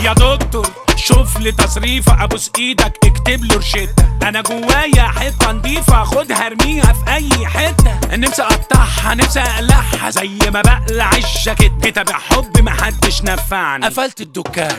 يا دكتور شوف لي تصريفة ابوس ايدك اكتب له روشتة انا جوايا حتة نضيفة خدها ارميها في اي حتة نفسي اقطعها نفسي اقلعها زي ما بقلع الجاكيت كتاب حب محدش نفعني قفلت الدكان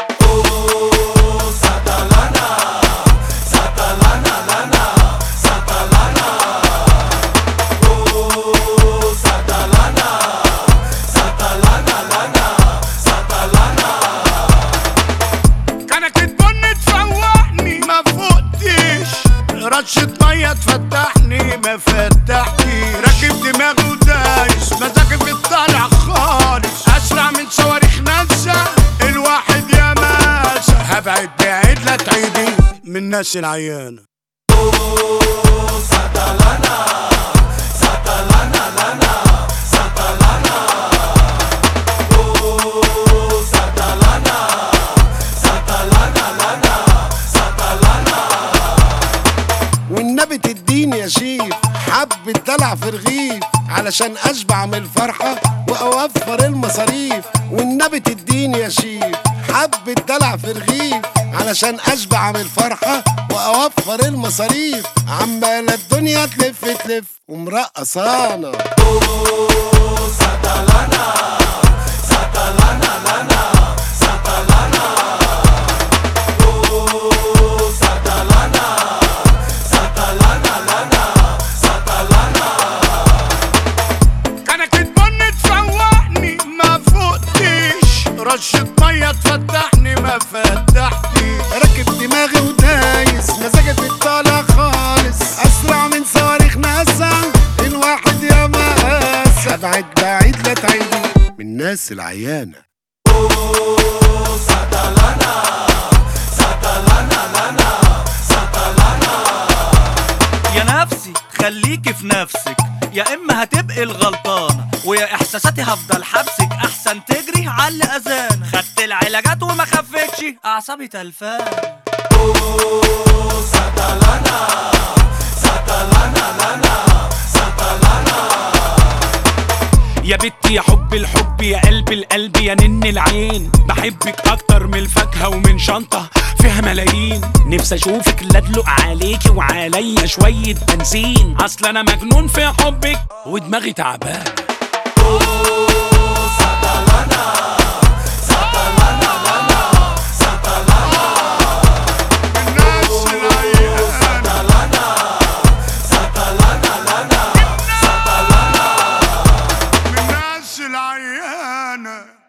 كانت بن تفوقني ما فوقتش رشة مية تفتحني ما فتحتش راكب دماغي ودايس مزاجي في الطالع خالص اسرع من صواريخ ناسا الواحد يا ماسة هبعد بعيد لا تعيدي من الناس العيانة والنبي تديني يا شيف حبة دلع في رغيف علشان اشبع من الفرحة واوفر المصاريف والنبي تديني يا شيف حبة دلع في رغيف علشان اشبع من الفرحة واوفر المصاريف عمالة الدنيا تلف تلف ومرقصانا كانت بن تفوقني ما فوقتش رشة مية تفتحني ما فتحتش راكب دماغي ودايس مزاجي في الطالع خالص اسرع من صواريخ ناسا الواحد يا مقاس ابعد بعيد لا تعيدي من الناس العيانة يا نفسي خليكي في نفسك يا اما هتبقي الغلطانة ويا احساساتي هفضل حبسك احسن تجري على الاذان خدت العلاجات وما خفتش اعصابي تلفان يا بنتي يا حب الحب يا قلب القلب يا نن العين بحبك اكتر من الفاكهه ومن شنطه فيها ملايين نفسي اشوفك لا ادلق عليكي وعليا شويه بنزين اصل انا مجنون في حبك ودماغي تعبان الناس العيانة الناس العيانة